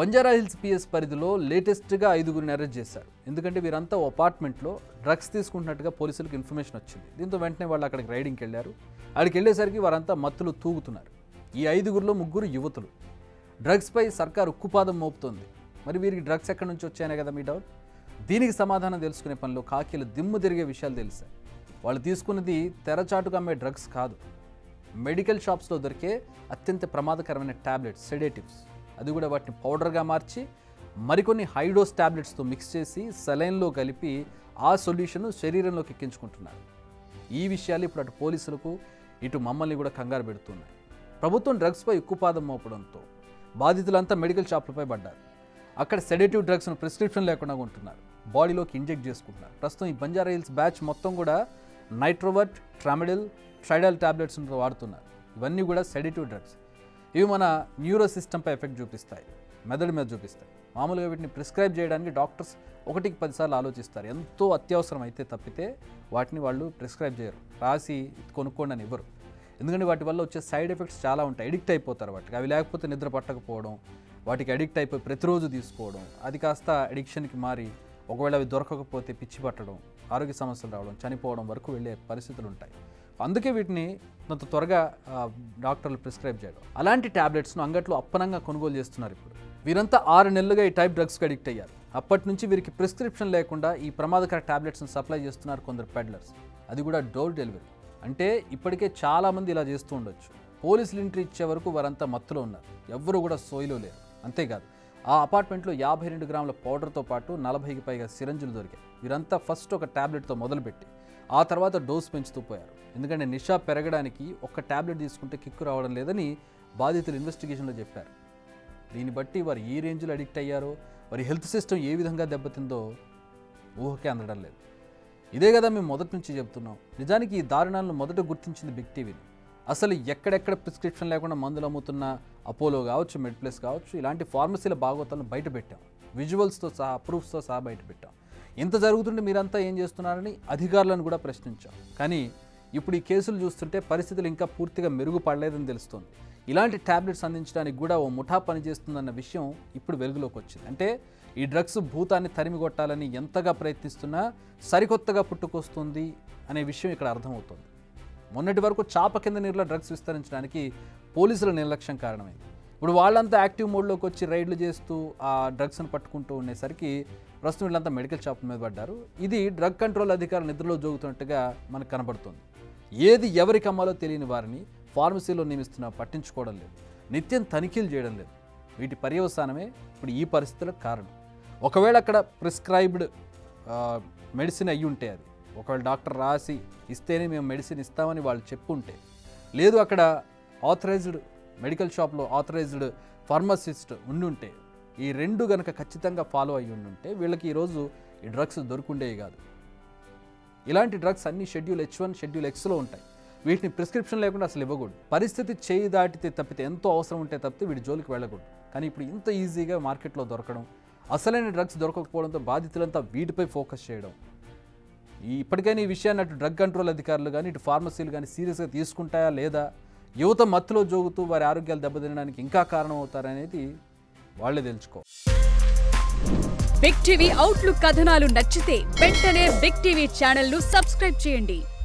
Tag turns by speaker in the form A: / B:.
A: Banjara hills PS పరిధిలో లేటెస్ట్గా ఐదుగురిని అరెస్ట్ చేశారు ఎందుకంటే వీరంతా ఓ అపార్ట్మెంట్లో డ్రగ్స్ తీసుకుంటున్నట్టుగా పోలీసులకు ఇన్ఫర్మేషన్ వచ్చింది దీంతో వెంటనే వాళ్ళు అక్కడికి రైడింగ్కి వెళ్ళారు అక్కడికి వెళ్ళేసరికి వారంతా మత్తులు తూగుతున్నారు ఈ ఐదుగురిలో ముగ్గురు యువతులు డ్రగ్స్పై సర్కార్ ఉక్కుపాదం మోపుతోంది మరి వీరికి డ్రగ్స్ ఎక్కడి నుంచి వచ్చాయనే కదా మీ డౌట్ దీనికి సమాధానం తెలుసుకునే పనిలో కాకీలు దిమ్ము తిరిగే విషయాలు తెలిసాయి వాళ్ళు తీసుకున్నది తెరచాటుగా అమ్మే డ్రగ్స్ కాదు మెడికల్ షాప్స్లో దొరికే అత్యంత ప్రమాదకరమైన ట్యాబ్లెట్స్ సెడేటివ్స్ అది కూడా వాటిని పౌడర్గా మార్చి మరికొన్ని హైడోస్ ట్యాబ్లెట్స్తో మిక్స్ చేసి సెలైన్లో కలిపి ఆ సొల్యూషన్ శరీరంలోకి ఎక్కించుకుంటున్నారు ఈ విషయాలు ఇప్పుడు అటు పోలీసులకు ఇటు మమ్మల్ని కూడా కంగారు పెడుతున్నాయి ప్రభుత్వం డ్రగ్స్పై ఉక్కుపాదం మోపడంతో బాధితులంతా మెడికల్ షాపులపై పడ్డారు అక్కడ సెడేటివ్ డ్రగ్స్ను ప్రిస్క్రిప్షన్ లేకుండా ఉంటున్నారు బాడీలోకి ఇంజెక్ట్ చేసుకుంటున్నారు ప్రస్తుతం ఈ బంజారా హిల్స్ బ్యాచ్ మొత్తం కూడా నైట్రోవర్ట్ ట్రామిడిల్ ట్రైడల్ టాబ్లెట్స్ వాడుతున్నారు ఇవన్నీ కూడా సెడేటివ్ డ్రగ్స్ ఇవి మన న్యూరో సిస్టంపై ఎఫెక్ట్ చూపిస్తాయి మెదడు మీద చూపిస్తాయి మామూలుగా వీటిని ప్రిస్క్రైబ్ చేయడానికి డాక్టర్స్ ఒకటికి పదిసార్లు ఆలోచిస్తారు ఎంతో అత్యవసరం అయితే తప్పితే వాటిని వాళ్ళు ప్రిస్క్రైబ్ చేయరు రాసి కొనుక్కోండి అని ఇవ్వరు ఎందుకంటే వాటి వల్ల వచ్చే సైడ్ ఎఫెక్ట్స్ చాలా ఉంటాయి అడిక్ట్ అయిపోతారు వాటికి అవి లేకపోతే నిద్ర పట్టకపోవడం వాటికి అడిక్ట్ అయిపోయి ప్రతిరోజు తీసుకోవడం అది కాస్త అడిక్షన్కి మారి ఒకవేళ అవి దొరకకపోతే పిచ్చి పట్టడం ఆరోగ్య సమస్యలు రావడం చనిపోవడం వరకు వెళ్ళే పరిస్థితులు ఉంటాయి అందుకే వీటిని కొంత త్వరగా ఆ, డాక్టర్లు ప్రిస్క్రైబ్ చేయడం అలాంటి ట్యాబ్లెట్స్ను అంగట్లో అప్పనంగా కొనుగోలు చేస్తున్నారు ఇప్పుడు వీరంతా ఆరు నెలలుగా ఈ టైప్ డ్రగ్స్కి అడిక్ట్ అయ్యారు అప్పటి నుంచి వీరికి ప్రిస్క్రిప్షన్ లేకుండా ఈ ప్రమాదకర ట్యాబ్లెట్స్ని సప్లై చేస్తున్నారు కొందరు పెడ్లర్స్ అది కూడా డోర్ డెలివరీ అంటే ఇప్పటికే చాలామంది ఇలా చేస్తూ ఉండొచ్చు పోలీసులు ఎంట్రీ ఇచ్చే వరకు వారంతా మత్తులో ఉన్నారు ఎవ్వరూ కూడా సోయిలో లేరు అంతేకాదు ఆ అపార్ట్మెంట్లో యాభై రెండు గ్రాముల పౌడర్తో పాటు నలభైకి పైగా సిరంజులు దొరికాయి వీరంతా ఫస్ట్ ఒక ట్యాబ్లెట్తో మొదలుపెట్టి ఆ తర్వాత డోస్ పెంచుతూ పోయారు ఎందుకంటే నిషా పెరగడానికి ఒక్క ట్యాబ్లెట్ తీసుకుంటే కిక్కు రావడం లేదని బాధితులు ఇన్వెస్టిగేషన్లో చెప్పారు దీన్ని బట్టి వారు ఏ రేంజ్లో అడిక్ట్ అయ్యారో వారి హెల్త్ సిస్టమ్ ఏ విధంగా దెబ్బతిందో ఊహకే అందడం లేదు ఇదే కదా మేము మొదటి నుంచి చెప్తున్నాం నిజానికి ఈ దారుణాలను మొదట గుర్తించింది బిగ్ టీవీని అసలు ఎక్కడెక్కడ ప్రిస్క్రిప్షన్ లేకుండా మందులు అమ్ముతున్న అపోలో కావచ్చు మెడ్ప్లస్ కావచ్చు ఇలాంటి ఫార్మసీల భాగవతాలను బయట పెట్టాం విజువల్స్తో సహా ప్రూఫ్స్తో సహా బయట పెట్టాం ఇంత జరుగుతుంటే మీరంతా ఏం చేస్తున్నారని అధికారులను కూడా ప్రశ్నించాం కానీ ఇప్పుడు ఈ కేసులు చూస్తుంటే పరిస్థితులు ఇంకా పూర్తిగా మెరుగుపడలేదని తెలుస్తోంది ఇలాంటి ట్యాబ్లెట్స్ అందించడానికి కూడా ఓ ముఠా పనిచేస్తుందన్న విషయం ఇప్పుడు వెలుగులోకి వచ్చింది అంటే ఈ డ్రగ్స్ భూతాన్ని తరిమి కొట్టాలని ఎంతగా ప్రయత్నిస్తున్నా సరికొత్తగా పుట్టుకొస్తుంది అనే విషయం ఇక్కడ అర్థమవుతుంది మొన్నటి వరకు చాప కింద నీరులో డ్రగ్స్ విస్తరించడానికి పోలీసుల నిర్లక్ష్యం కారణమైంది ఇప్పుడు వాళ్ళంతా యాక్టివ్ మోడ్లోకి వచ్చి రైడ్లు చేస్తూ ఆ డ్రగ్స్ని పట్టుకుంటూ ఉండేసరికి ప్రస్తుతం వీళ్ళంతా మెడికల్ షాప్ మీద పడ్డారు ఇది డ్రగ్ కంట్రోల్ అధికారులు నిద్రలో జోగుతున్నట్టుగా మనకు కనబడుతుంది ఏది ఎవరికి అమ్మాలో తెలియని వారిని ఫార్మసీలో నియమిస్తున్నా పట్టించుకోవడం లేదు నిత్యం తనిఖీలు చేయడం లేదు వీటి పర్యవసానమే ఇప్పుడు ఈ పరిస్థితులకు కారణం ఒకవేళ అక్కడ ప్రిస్క్రైబ్డ్ మెడిసిన్ అయ్యి ఉంటే అది ఒకవేళ డాక్టర్ రాసి ఇస్తేనే మేము మెడిసిన్ ఇస్తామని వాళ్ళు చెప్పుంటే లేదు అక్కడ ఆథరైజ్డ్ మెడికల్ షాప్లో ఆథరైజ్డ్ ఫార్మసిస్ట్ ఉండుంటే ఈ రెండు గనక ఖచ్చితంగా ఫాలో అయ్యి ఉండుంటే వీళ్ళకి ఈరోజు ఈ డ్రగ్స్ దొరుకుండేవి కాదు ఇలాంటి డ్రగ్స్ అన్ని షెడ్యూల్ హెచ్ వన్ షెడ్యూల్ ఎక్స్లో ఉంటాయి వీటిని ప్రిస్క్రిప్షన్ లేకుండా అసలు ఇవ్వకూడదు పరిస్థితి చేయి దాటితే తప్పితే ఎంతో అవసరం ఉంటే తప్పితే వీడి జోలికి వెళ్ళకూడదు కానీ ఇప్పుడు ఇంత ఈజీగా మార్కెట్లో దొరకడం అసలైన డ్రగ్స్ దొరకకపోవడంతో బాధితులంతా వీటిపై ఫోకస్ చేయడం ఈ ఇప్పటికైనా ఈ విషయాన్ని అటు డ్రగ్ కంట్రోల్ అధికారులు కానీ ఇటు ఫార్మసీలు కానీ సీరియస్గా తీసుకుంటాయా లేదా యువత మత్తులో జోగుతూ వారి ఆరోగ్యాలు దెబ్బతినడానికి ఇంకా కారణం అవుతారనేది వాళ్ళే తెలుసుకో
B: బిగ్ టీవీ అవుట్లుక్ కథనాలు నచ్చితే వెంటనే బిగ్ టీవీ ఛానల్ ను సబ్స్క్రైబ్ చేయండి